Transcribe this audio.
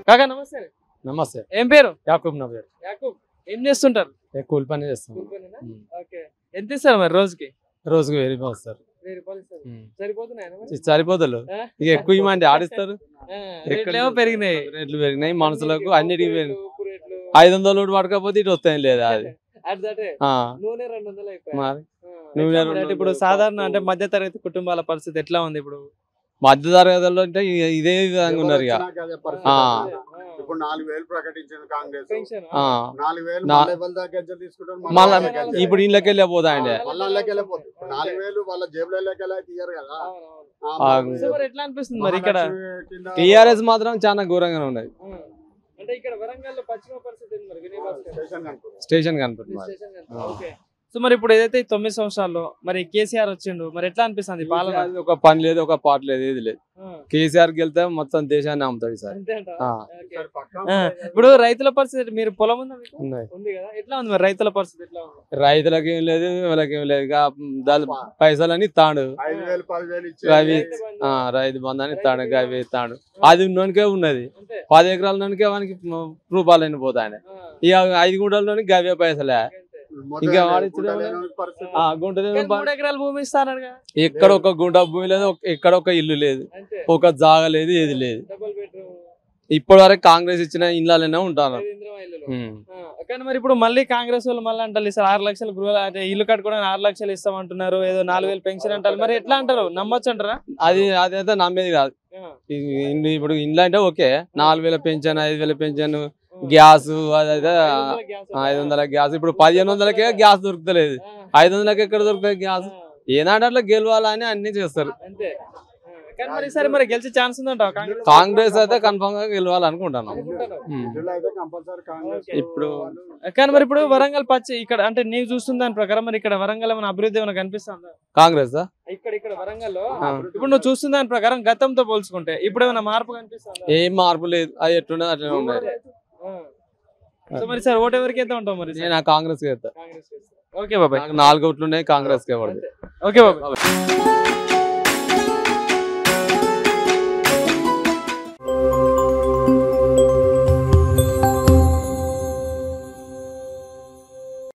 కాకా నమస్తే నమస్తే ఏం పేరు యాకూబ్ నా పేరు యాకూబ్ ఏం చేస్తుంటారు ఏ కూలి పని చేస్తాం ఉమ్. ఓకే ఎంత ఇస్తారు మరి రోజుకి రోజుకు వెయ్యి రూపాయలు వస్తారు వెయ్యి రూపాయలు ఇస్తారు ఉమ్. సరిపోతున్నాయా మరి? ఇది సరిపోతలు ఆ? ఇక ఎక్కువ ఇవ్వమండి ఆడిస్తారు ఆ, ఎక్కడ రేట్లేమో పెరిగినాయి రేట్లు పెరిగినాయి మనుషులకు అన్నిటికీ పెరిగినాయి ఉప్పు రేట్లు ఐదు వందల నోటు పడకపోతే ఇటు వస్తాయి లేదా అది అట్ దటే ఆ, నూనె రెండు వందలు అయిపోయాయి మరి ఆ, నూనె ఎట్లా రెండు మరి అంటే ఇప్పుడు వందలు, సాధారణ అంటే పప్పు. మధ్య తరగతి కుటుంబాల పరిస్థితి ఎట్లా ఉంది ఇప్పుడు మధ్య తరగతుల్లో అంటే ఇక ఇదే విధంగా ఉన్నారు ఇక ఎవరు వచ్చినా అదే పరిస్థితి. ఆ. ఇప్పుడు నాలుగు వేలు ప్రకటించింది కాంగ్రెస్ పెన్షన్ ఆ, నాలుగు వేలు నా- మళ్ళీ ఎవరి దగ్గర నుంచి తీసుకుంటారు మళ్ళీ మళ్ళా వాళ్ళ దగ్గర నుంచి. ఇప్పుడు ఇళ్ళకెళ్ళి పోతాయండి మళ్ళా వాళ్ళకి వెళ్ళిపోతుంది ఇప్పుడు నాలుగు వేలు వాళ్ళ జేబులకి వెళ్ళి తీయరు కదా ఆ, ఆ, మరి సో మరి ఎట్లా అనిపిస్తుంది మరి ఇక్కడ మహాలక్ష్మి కింద టీఆర్ఎస్ మాత్రం చాలా ఘోరంగానే ఉన్నది ఆ, అంటే ఇక్కడ వరంగల్ లో పశ్చిమ పరిస్థితి ఉంది మరి వినయ్ భాస్కర్. స్టేషన్ కనుక్కుంది. స్టేషన్ కనపడుతుంది స్టేషన్ కనుక. ఆ. ఓకే. సో మరి ఇప్పుడు ఏదైతే ఈ తొమ్మిది సంవత్సరాల్లో మరి కేసీఆర్ వచ్చిండు మరి ఎట్లా అనిపిస్తుంది పాలన కేసీఆర్ ఒక పని లేదు ఒక పాట లేదు ఏది లేదు ఆ, కేసీఆర్ గెలితే మొత్తం దేశాన్ని అమ్ముతాడు సార్ అంతే అంటావా? ఆ. ఓకే. సరే, పక్కా ఆ, ఇప్పుడు రైతుల పరిస్థితి మీరు పొలం ఉందా మీకు ఉన్నాయి ఉంది కదా ఎట్లా ఉంది మరి రైతుల పరిస్థితి ఎట్లా ఉంది రైతులకి ఏం లేదు వాళ్ళకి ఏం లేదు ఇక దాని పైసలని తాడు ఐదు వేలు పదివేలు ఇచ్చి అవి రైతు బంధు. ఆ, రైతు బంధాన్ని తాడు అవి తాడు అది ఉన్నోనికే ఉన్నది అంతే పది ఎకరాల నోనికే వానికి రూపాయలు అయిన పోతాయన ఆ, ఇక ఐదు గుంటల్లోని గవే పైసలే అంతే. మొదలు ఇంకా లేదు, వాడిచ్చిన గుంట వాళ్ళ- లేని పరిస్థితి. ఆ గుంట కానీ మూడు ఎకరాల భూమి ఇస్తానడుగా ఎక్కడ ఒక గుంట భూమి లేదు ఒక- ఎక్కడ ఒక ఇల్లు లేదు అంతే ఒక జాగ లేదు ఏది లేదు డబుల్ బెడ్రూమ్ ఇప్పటి వరకు కాంగ్రెస్ ఇచ్చిన ఇళ్ళలోనే ఉంటాను ఉమ్. కానీ మరి ఇప్పుడు మళ్ళీ కాంగ్రెస్ వాళ్ళు మళ్ళీ అంటారు సార్ ఆరు లక్షలు గృహ అంటే ఇల్లు కట్టుకోవడానికి ఆరు లక్షలు ఇస్తామంటున్నారు ఏదో నాలుగు వేలు పెన్షన్ అంటారు మరి ఎట్లా అంటారు నమ్మొచ్చు అంటారా అది అదైతే నమ్మేది కాదు ఈ ఇల్లు ఇప్పుడు ఇండ్లు అంటే ఓకే నాలుగు వేల పెన్షన్ ఐదు వేల పెన్షన్ గ్యాస్ అదైతే ఐదు వందల గ్యాస్ ఇప్పుడు పదిహేను వందలకే గ్యాస్ దొరుకుతలేదు ఐదు వందలకి ఎక్కడ దొరుకుతుంది గ్యాస్ ఏనాడు అట్లా గెలవాలని అన్ని చేస్తారు అంతే ఆ, కానీ మరి ఈసారి మరి గెలిచే ఛాన్స్ ఉందంటావా కాంగ్రెస్ కాంగ్రెస్ అయితే కన్ఫర్మ్ గా గెలవాలనుకుంటున్నాను అనుకుంటున్నాను. ఉమ్. ఇందులో అయితే కంపల్సరీ కాంగ్రెస్ ఇప్పుడు వాళ్ళు కానీ మరి ఇప్పుడు వరంగల్ పచ్చి ఇక్కడ అంటే నీవు చూస్తున్న దాని ప్రకారం మరి ఇక్కడ వరంగల్ ఏమైనా అభివృద్ధి ఏమైనా కనిపిస్తుందా కాంగ్రెస్ ఇక్కడ ఇక్కడ వరంగల్ లో ఆ. ఇప్పుడు నువ్వు చూస్తున్న దాని ప్రకారం గతంతో పోల్చుకుంటే ఇప్పుడు ఏమైనా మార్పు కనిపిస్తుందా ఏం మార్పు లేదు అది ఎట్లున్నది అట్లనే ఉన్నాయి ఆ. సో మరి సార్ ఓటు ఎవరికి ఎంత ఉంటావు మరి నేను ఆ కాంగ్రెస్ కి వేస్తా కాంగ్రెస్ ఓకే బాబాయ్ నాకు నాలుగు ఓట్లు ఉన్నాయి కాంగ్రెస్ కే పడదు ఓకే బాబాయ్